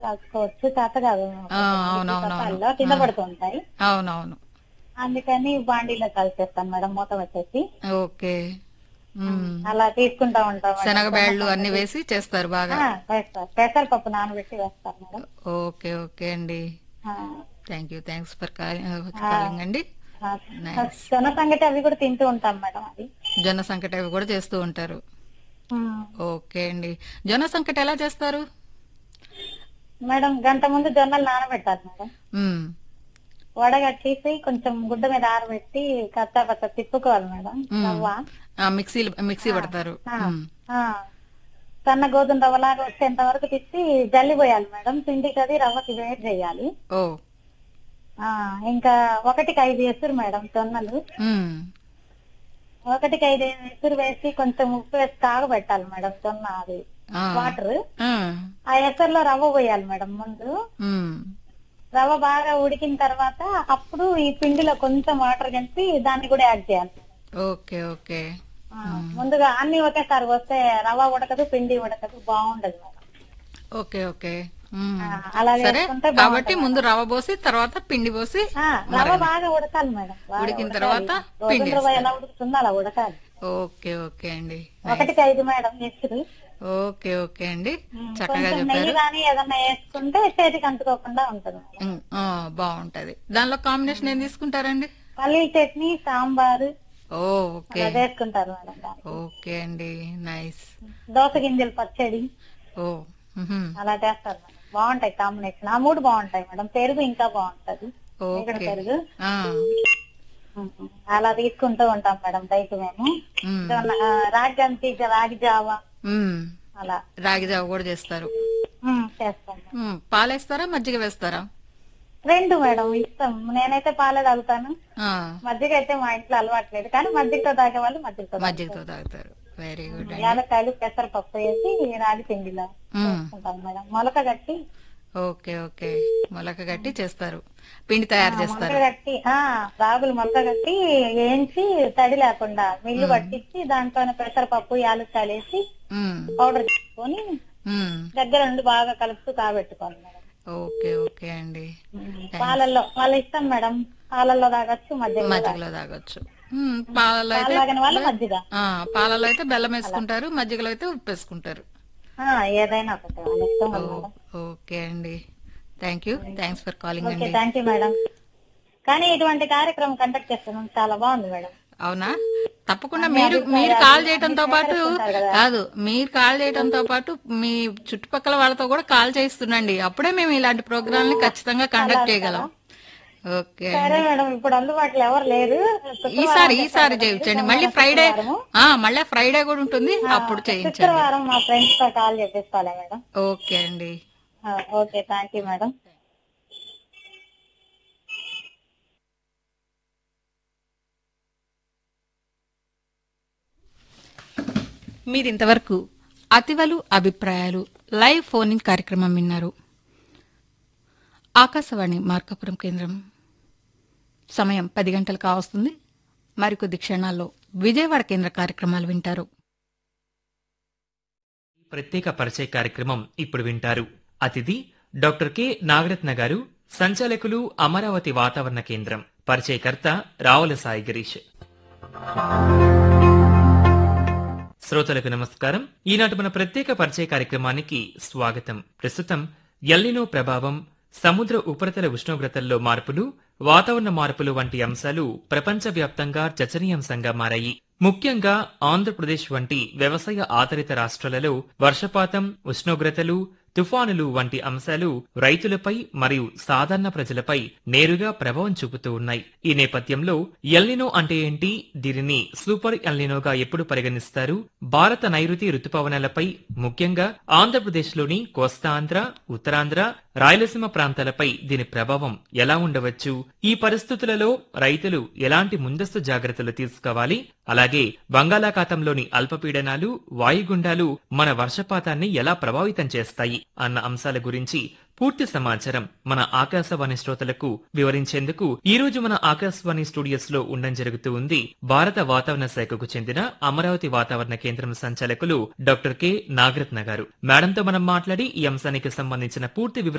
కాసుకోవచ్చు చేత కాదు ఆ, అవునవునవును. తప్పాల్లో కింద పడుతూ ఉంటాయి అవునవును అందుకని బాండీలో కలిసేస్తాను మేడం మూత వచ్చేసి ఓకే ఉమ్. అలా తీసుకుంటా ఉంటాం మేడం. శనగబేళ్ళు అన్ని వేసి చేస్తారు బాగా ఆ, వేస్తారు పెసరపప్పు నానబెట్టి వేస్తారు మేడం ఓకే ఓకే అండి ఆ, thank you thanks for calling అండి ఆ, Nice. జొన్న సంగటి అవి కూడా తింటూ ఉంటాం మేడం అది జొన్న సంకట అవి కూడా చేస్తూ ఉంటారు ఉమ్. ఓకే అండి జొన్న సంకట ఎలా చేస్తారు మేడం గంట ముందు జొన్నలు నానబెట్టాలి మేడం ఉమ్. వడగట్టేసి కొంచెం గుడ్డ మీద ఆరబెట్టి కచ్చా పచ్చ తిప్పుకోవాలి మేడం మ్మ్. రవ్వ ఆ, మిక్సీ మిక్సీ పడతారు ఆ, ఉమ్. ఆ. సన్న గోధుమ రవ్వలాగా వచ్చేంత వరకు తిప్పి జల్లి పోయాలి మేడం పిండికి అది రవ్వకి వేడి చేయాలి ఓ ఆ ఇంకా ఒకటికి ఐదు ఎసురు మేడం జొన్నలు ఉమ్. ఒకటికి ఐదు ఎసురు వేసి కొంచెం ఉప్పు వేసి కాగబెట్టాలి మేడం జొన్న అది ఆ. వాటర్ ఆ. ఆ ఎసరులో రవ్వ పోయాలి మేడం ముందు ఉమ్. రవ్వ బాగా ఉడికిన తర్వాత అప్పుడు ఈ పిండిలో కొంచెం వాటర్ కలిపి దాన్ని కూడా యాడ్ చేయాలి ఓకే ఓకే ఆ, ముందుగా అన్ని ఒకేసారి వస్తే రవ్వ ఉడకదు పిండి ఉడకదు బాగుండదు మేడం ఓకే ఓకే ఉమ్. ఆ, అలా సరే వేసుకుంటే కాబట్టి ముందు రవ్వ పోసి తర్వాత పిండి పోసి ఆ, రవ్వ బాగా ఉడకాలి మేడం బాగా ఉడికిన ఉడకాలి. తర్వాత గోధుమ పిండి రవ్వ ఎలా ఉడుకుతుందో అలా ఉడకాలి ఓకే ఓకే అండి ఒకటికి ఐదు మేడం ఎసురు ఓకే ఓకే అండి ఉమ్, చక్కగా కొంచెం నెయ్యి చెప్పారు కానీ ఏదన్నా వేసుకుంటే చేతికి అంటుకోకుండా ఉంటుంది మేడం. ఉమ్, ఆ, బాగుంటది దానిలో కాంబినేషన్ ఏం తీసుకుంటారండి పల్లీల చట్నీ సాంబారు ఓ ఓకే అలా వేసుకుంటారు మేడం దానికి. ఓకే అండి నైస్ దోస గింజలు పచ్చడి ఓ మ్హమ్. అలా చేస్తారు మేడం బాగుంటాయి కాంబినేషన్ ఆ మూడు బాగుంటాయి మేడం పెరుగు ఇంకా బాగుంటది ఇక్కడ ఓకే పెరుగు ఆ, ఉమ్, అలా తీసుకుంటూ ఉంటాం మేడం రైతు మేము ఉమ్, జొన్న, ఆ, రాగి అంతి రాగి జావ ఉమ్. అలా రాగి జావ కూడా చేస్తారు ఉమ్, చేస్తాం మేడం. ఉమ్, పాలేస్తారా మజ్జిగ వేస్తారా రెండు మేడం ఇష్టం నేనైతే పాలే తాగుతాను ఆ, మజ్జిగ అయితే మా ఇంట్లో అలవాట్లేదు కానీ మజ్జిగతో తాగే వాళ్ళు మజ్జిగతో తాగుతారు. మజ్జిగతో తాగుతారు వెరీ గుడ్ అండి యాలక్కాయలు పెసరపప్పు వేసి రాగి పిండిలో ఉమ్, చేసుకుంటాం మేడం మొలక కట్టి ఓకే ఓకే మొలక గట్టి చేస్తారు పిండి తయారు చేస్తారు మొలక కట్టి ఆ రాగులు మొలక కట్టి వేయించి తడి లేకుండా మిల్లు పట్టించి దాంట్లోనే పెసరపప్పు యాలక్కాయలు వేసి ఉమ్, పౌడర్ చేసుకొని ఉమ్, దగ్గర నుండి బాగా కలుపుతూ కాబెట్టుకోవాలి మేడం ఓకే ఓకే అండి పాలల్లో వాళ్ళ ఇష్టం మేడం పాలల్లో తాగొచ్చు మధ్య మజ్జిగలో తాగొచ్చు ఉమ్, పాలలో పాలు అయితే తాగిన వాళ్ళు మజ్జిగ ఆ, పాలలో అయితే బెల్లం వేసుకుంటారు మజ్జిగలో అయితే ఉప్పు వేసుకుంటారు ఆ, ఏదైనా ఒకటి వాళ్ళ ఇష్టం వాళ్ళ మేడం ఓకే అండి thank you thanks for calling okay అండి థ్యాంక్ యూ మేడం కానీ ఇటువంటి కార్యక్రమం కండక్ట్ చేస్తున్నాం చాలా బాగుంది మేడం అవునా తప్పకుండా మీరు మీరు కాల్ చేయడంతో పాటు కాదు మీరు కాల్ చేయడంతో పాటు మీ చుట్టుపక్కల వాళ్ళతో కూడా కాల్ చేయిస్తుండండి అప్పుడే మేము ఇలాంటి ప్రోగ్రామ్ ని ఖచ్చితంగా కండక్ట్ చేయగలం ఓకే సరే మేడం ఇప్పుడు అందుబాటులో ఎవరు లేరు ఈసారి ఈసారి చేయించండి మళ్ళీ ఫ్రైడే ఆ మళ్ళీ ఫ్రైడే కూడా ఉంటుంది అప్పుడు చేయించండి శుక్రవారం మా ఫ్రెండ్స్ తో కాల్ చేపిస్తాలే మేడం ఓకే అండి ఆ, ఓకే థ్యాంక్ యూ మేడం మీరు ఇంతవరకు అతివలు అభిప్రాయాలు లైవ్ ఫోనింగ్ కార్యక్రమం విన్నారు ఆకాశవాణి మార్కాపురం కేంద్రం సమయం పది గంటలు కావస్తుంది మరికొద్ది క్షణాల్లో విజయవాడ కేంద్ర కార్యక్రమాలు వింటారు ప్రత్యేక పరిచయ కార్యక్రమం ఇప్పుడు వింటారు అతిథి డాక్టర్ కె నాగరత్న గారు సంచాలకులు అమరావతి వాతావరణ కేంద్రం పరిచయకర్త రావుల సాయి గిరీష్ శ్రోతలకు నమస్కారం ఈనాటి మన ప్రత్యేక పరిచయ కార్యక్రమానికి స్వాగతం ప్రస్తుతం ఎల్లినో ప్రభావం సముద్ర ఉపరితల ఉష్ణోగ్రతల్లో మార్పులు వాతావరణ మార్పులు వంటి అంశాలు ప్రపంచవ్యాప్తంగా చర్చనీయాంశంగా మారాయి ముఖ్యంగా ఆంధ్రప్రదేశ్ వంటి వ్యవసాయ ఆధారిత రాష్ట్రాలలో వర్షపాతం ఉష్ణోగ్రతలు తుఫానులు వంటి అంశాలు రైతులపై మరియు సాధారణ ప్రజలపై నేరుగా ప్రభావం చూపుతూ ఉన్నాయి ఈ నేపథ్యంలో ఎల్నినో అంటే ఏంటి దీనిని సూపర్ ఎల్నినోగా ఎప్పుడు పరిగణిస్తారు భారత నైరుతి రుతుపవనాలపై ముఖ్యంగా ఆంధ్రప్రదేశ్లోని కోస్తాంధ్ర ఉత్తరాంధ్ర రాయలసీమ ప్రాంతాలపై దీని ప్రభావం ఎలా ఉండవచ్చు ఈ పరిస్థితులలో రైతులు ఎలాంటి ముందస్తు జాగ్రత్తలు తీసుకోవాలి అలాగే బంగాళాఖాతంలోని అల్పపీడనాలు వాయుగుండాలు మన వర్షపాతాన్ని ఎలా ప్రభావితం చేస్తాయి అన్న అంశాల గురించి పూర్తి సమాచారం మన ఆకాశవాణి శ్రోతలకు వివరించేందుకు ఈ రోజు మన ఆకాశవాణి స్టూడియోస్ లో ఉండడం జరుగుతూ ఉంది భారత వాతావరణ శాఖకు చెందిన అమరావతి వాతావరణ కేంద్రం సంచాలకులు డాక్టర్ కె నాగరత్న గారు మేడంతో మనం మాట్లాడి ఈ అంశానికి సంబంధించిన పూర్తి వివరాలు